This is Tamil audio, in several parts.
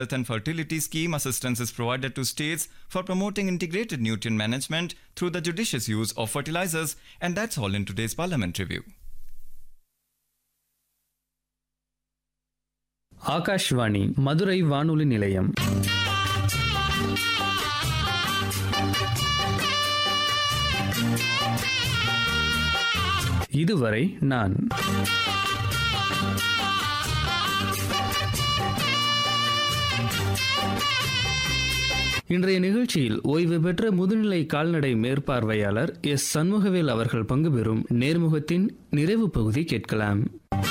Health and fertility scheme assistance is provided to states for promoting integrated nutrient management through the judicious use of fertilizers. And that's all in today's Parliament review. Akashvani Madurai வானொலி நிலையம் இதுவரை நான் இன்றைய நிகழ்ச்சியில் ஓய்வு பெற்ற முதுநிலை கால்நடை மேற்பார்வையாளர் எஸ் சண்முகவேல் அவர்கள் பங்கு பெறும் நேர்முகத்தின் நிறைவு பகுதி கேட்கலாம்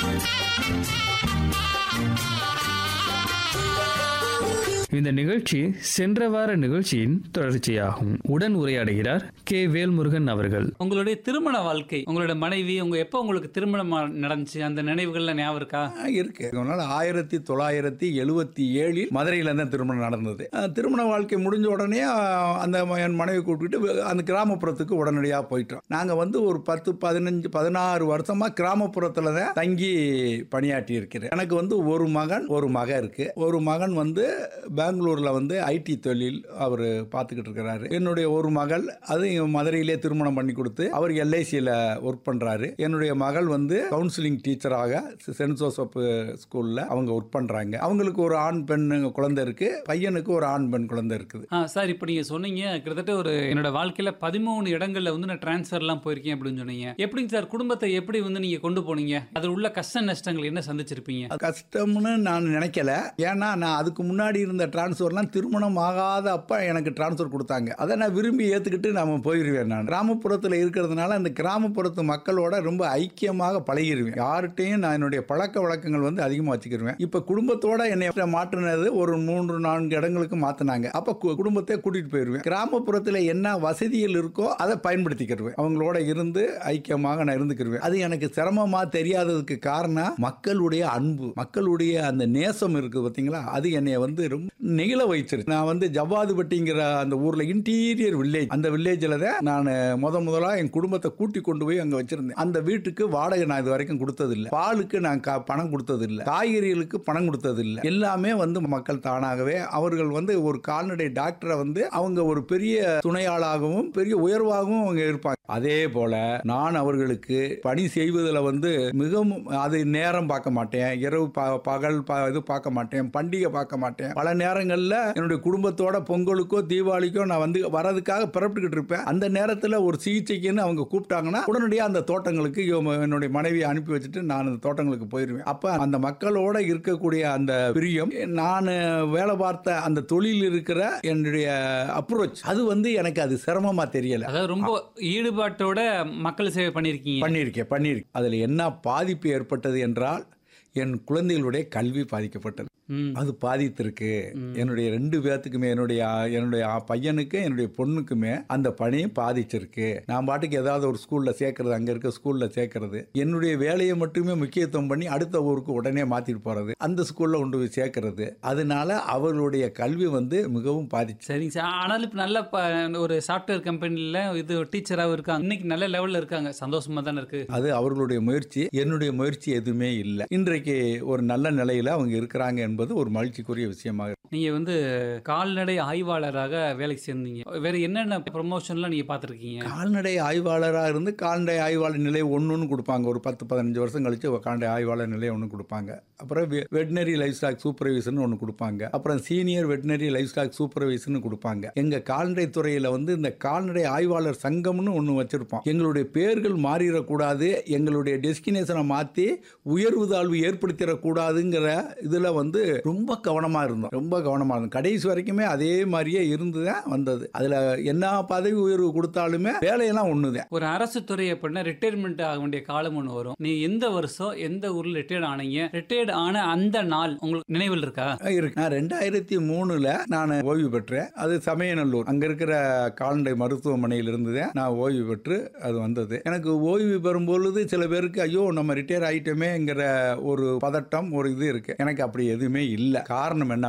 இந்த நிகழ்ச்சி சென்ற வார நிகழ்ச்சியின் தொடர்ச்சியாகும் உடன் உரையாடுகிறார் கே வேல்முருகன் அவர்கள் உங்களுடைய திருமண வாழ்க்கை உங்களோட மனைவி உங்க எப்போ உங்களுக்கு திருமணம் நடந்துச்சு அந்த நினைவுகள்ல ஞாபகம் இருக்கா ஆ, இருக்கு அதனால ஆயிரத்தி தொள்ளாயிரத்தி எழுவத்தி ஏழில் மதுரையில் தான் திருமணம் நடந்தது ஆ, திருமண வாழ்க்கை முடிஞ்ச உடனே ஆ, அந்த ம- என் மனைவி கூப்பிட்டுட்டு வெ- அந்த கிராமப்புறத்துக்கு உடனடியாக போயிட்டோம் நாங்கள் வந்து ஒரு பத்து பதினஞ்சு பதினாறு வருஷமா கிராமப்புறத்தில் தான் தங்கி பணியாற்றி இருக்கிறேன் எனக்கு வந்து ஒரு மகன் ஒரு மக இருக்கு ஒரு மகன் வந்து பெங்களூரில் வந்து ஐடி தொழில் அவர் பார்த்துக்கிட்டு இருக்கிறாரு என்னுடைய ஒரு மகள் அது இங்க மதுரையிலே திருமணம் பண்ணி கொடுத்து அவர் எல்ஐசியில் ஒர்க் பண்ணுறாரு என்னுடைய மகள் வந்து கவுன்சிலிங் டீச்சராக சென்ட் ஜோசப் ஸ்கூலில் அவங்க ஒர்க் பண்ணுறாங்க அவங்களுக்கு ஒரு ஆண் பெண் குழந்தை இருக்கு பையனுக்கு ஒரு ஆண் பெண் குழந்தை இருக்குது ஆ சார் இப்போ நீங்க சொன்னீங்க கிட்டத்தட்ட ஒரு என்னோட வாழ்க்கையில பதிமூணு இடங்கள்ல வந்து நான் டிரான்ஸ்ஃபர்லாம் போயிருக்கேன் அப்படின்னு சொன்னீங்க எப்படிங்க சார் குடும்பத்தை எப்படி வந்து நீங்க கொண்டு போனீங்க அதில் உள்ள கஷ்ட நஷ்டங்கள் என்ன சந்திச்சிருப்பீங்க அது கஷ்டம்னு நான் நினைக்கல ஏன்னா நான் அதுக்கு முன்னாடி இருந்த டிரான்ஸ்ஃபர்லாம் திருமணம் ஆகாத அப்ப எனக்கு டிரான்ஸ்ஃபர் கொடுத்தாங்க அதை நான் விரும்பி ஏற்றுக்கிட்டு நாம போயிடுவேன் நான் கிராமப்புறத்தில் இருக்கிறதுனால அந்த கிராமப்புறத்து மக்களோட ரொம்ப ஐக்கியமாக பழகிடுவேன் யார்கிட்டையும் நான் என்னுடைய பழக்க வழக்கங்கள் வந்து அதிகமாக வச்சுக்கிருவேன் இப்போ குடும்பத்தோட என்னை மாற்றினது ஒரு மூன்று நான்கு இடங்களுக்கு மாற்றினாங்க அப்போ கு- குடும்பத்தை கூட்டிகிட்டு போயிடுவேன் கிராமப்புறத்தில் என்ன வசதிகள் இருக்கோ அதை பயன்படுத்திக்கிடுவேன் அவங்களோட இருந்து ஐக்கியமாக நான் இருந்துக்கிருவேன் அது எனக்கு சிரமமாக தெரியாததுக்கு காரணம் மக்களுடைய அன்பு மக்களுடைய அந்த நேசம் இருக்குது பார்த்தீங்களா அது என்னை வந்து ரொம்ப நெகிழ வைச்சிருக்கு நான் வந்து ஜவ்வாதுபட்டிங்கிற அந்த ஊரில் இன்டீரியர் வில்லேஜ் அந்த வில்லேஜில் தான் நான் முத முதலாக என் குடும்பத்தை கூட்டி கொண்டு போய் அங்கே வச்சிருந்தேன் அந்த வீட்டுக்கு வாடகை நான் இது வரைக்கும் கொடுத்ததில்லை பாலுக்கு நான் கா- பணம் கொடுத்ததில்லை காய்கறிகளுக்கு பணம் கொடுத்ததில்லை எல்லாமே வந்து மக்கள் தானாகவே அவர்கள் வந்து ஒரு கால்நடை டாக்டரை வந்து அவங்க ஒரு பெரிய துணையாளாகவும் பெரிய உயர்வாகவும் அவங்க இருப்பாங்க அதே போல நான் அவர்களுக்கு பணி செய்வதில் வந்து மிகவும் அது நேரம் பார்க்க மாட்டேன் இரவு ப- பகல் ப- இது பார்க்க மாட்டேன் பண்டிகை பார்க்க மாட்டேன் பல நேரங்களில் என்னுடைய குடும்பத்தோட பொங்கலுக்கோ தீபாவளிக்கோ நான் வந்து வரதுக்காக பிறப்பிட்டுக்கிட்டு இருப்பேன் அந்த நேரத்தில் ஒரு சிகிச்சைக்குன்னு அவங்க கூப்பிட்டாங்கன்னா உடனடியாக அந்த தோட்டங்களுக்கு இவ- என்னுடைய மனைவியை அனுப்பி வச்சுட்டு நான் அந்த தோட்டங்களுக்கு போயிடுவேன் அப்போ அந்த மக்களோட இருக்கக்கூடிய அந்த பிரியம் நான் வேலை பார்த்த அந்த தொழில் இருக்கிற என்னுடைய அப்ரோச் அது வந்து எனக்கு அது சிரமமா தெரியல அதாவது ரொம்ப ஈடுபாட்டோட மக்கள் சேவை பண்ணியிருக்கீங்க பண்ணியிருக்கேன் பண்ணியிருக்கேன் அதில் என்ன பாதிப்பு ஏற்பட்டது என்றால் என் குழந்தைகளுடைய கல்வி பாதிக்கப்பட்டது ம். அது பாதித்திருக்கு என்னுடைய ரெண்டு பேர்த்துக்குமே என்னுடைய என்னுடைய பையனுக்கு என்னுடைய பொண்ணுக்குமே அந்த பணி பாதிச்சிருக்கு நான் பாட்டுக்கு ஏதாவது ஒரு ஸ்கூல்ல சேர்க்கறது அங்க இருக்க ஸ்கூல்ல சேர்க்கறது என்னுடைய வேலையை மட்டுமே முக்கியத்துவம் பண்ணி அடுத்த ஊருக்கு உடனே மாத்திட்டு போறது அந்த ஸ்கூல்ல கொண்டு போய் சேர்க்கறது அதனால அவர்களுடைய கல்வி வந்து மிகவும் பாதிச்சு சரிங்க சார் ஆனாலும் இப்போ நல்ல ப- ஒரு சாஃப்ட்வேர் கம்பெனியில் இது டீச்சராகவும் இருக்காங்க இன்னைக்கு நல்ல லெவலில் இருக்காங்க சந்தோஷமா தானே இருக்கு அது அவர்களுடைய முயற்சி என்னுடைய முயற்சி எதுவுமே இல்லை இன்றைக்கு ஒரு நல்ல நிலையில அவங்க இருக்கிறாங்க என்பது ஒரு மகிழ்ச்சிக்குரிய விஷயமாக இருக்கு. நீங்க வந்து கால்நடை ஆய்வாளராக வேலைக்கு சேர்ந்தீங்க வேற என்னென்ன ப்ரொமோஷன்லாம் நீங்க பார்த்துருக்கீங்க கால்நடை ஆய்வாளராக இருந்து கால்நடை ஆய்வாளர் நிலை ஒன்றுன்னு கொடுப்பாங்க ஒரு பத்து பதினஞ்சு வருஷம் கழிச்சு ஒரு கால்நடை ஆய்வாளர் நிலை ஒன்று கொடுப்பாங்க அப்புறம் வெட்டினரி லைஃப் ஸ்டாக் சூப்பர்வைசர்னு ஒன்று கொடுப்பாங்க அப்புறம் சீனியர் வெட்டினரி லைஃப் ஸ்டாக் சூப்பர்வைசர்னு கொடுப்பாங்க எங்கள் கால்நடை துறையில் வந்து இந்த கால்நடை ஆய்வாளர் சங்கம்னு ஒன்று வச்சிருப்போம் எங்களுடைய பேர்கள் மாறிடக்கூடாது எங்களுடைய டெஸ்டினேஷனை மாற்றி உயர்வு தாழ்வு ஏற்படுத்திடக்கூடாதுங்கிற இதில் வந்து ரொம்ப கவனமாக இருந்தோம் ரொம்ப கவனமாக இருந்தோம் கடைசி வரைக்குமே அதே மாதிரியே இருந்து தான் வந்தது அதில் என்ன பதவி உயர்வு கொடுத்தாலுமே வேலையெல்லாம் ஒன்று தான் ஒரு அரசு துறை அப்படின்னா ரிட்டையர்மெண்ட் ஆக வேண்டிய காலம் ஒன்று வரும் நீ எந்த வருஷம் எந்த ஊர்ல ரிட்டையர்ட் ஆனீங்க ரிட்டையர்ட் ஆன அந்த நாள் உங்களுக்கு நினைவில் இருக்கா இருக்கு நான் ரெண்டாயிரத்தி மூணுல நான் ஓய்வு பெற்றேன் அது சமயநல்லூர் அங்க இருக்கிற கால்நடை மருத்துவமனையில் இருந்து தான் நான் ஓய்வு பெற்று அது வந்தது எனக்கு ஓய்வு பெறும் பொழுது சில பேருக்கு ஐயோ நம்ம ரிட்டையர் ஆயிட்டோமேங்கிற ஒரு பதட்டம் ஒரு இது இருக்கு எனக்கு அப்படி எதுவுமே இல்லை காரணம் என்னவென்றால்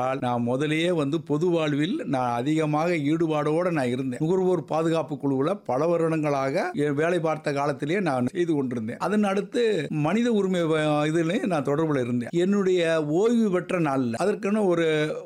என்றால் நான் முதலேயே வந்து பொது வாழ்வில் நான் அதிகமாக ஈடுபாடோடு நான் இருந்தேன் நுகர்வோர் பாதுகாப்பு குழுவில் பல வருடங்களாக என் வேலை பார்த்த காலத்திலேயே நான் செய்து கொண்டிருந்தேன் அதன் அடுத்து மனித உரிமை வ- இதுல நான் தொடர்பில் இருந்தேன் என்னுடைய ஓய்வு பெற்ற நாளில் அதற்கென ஒரு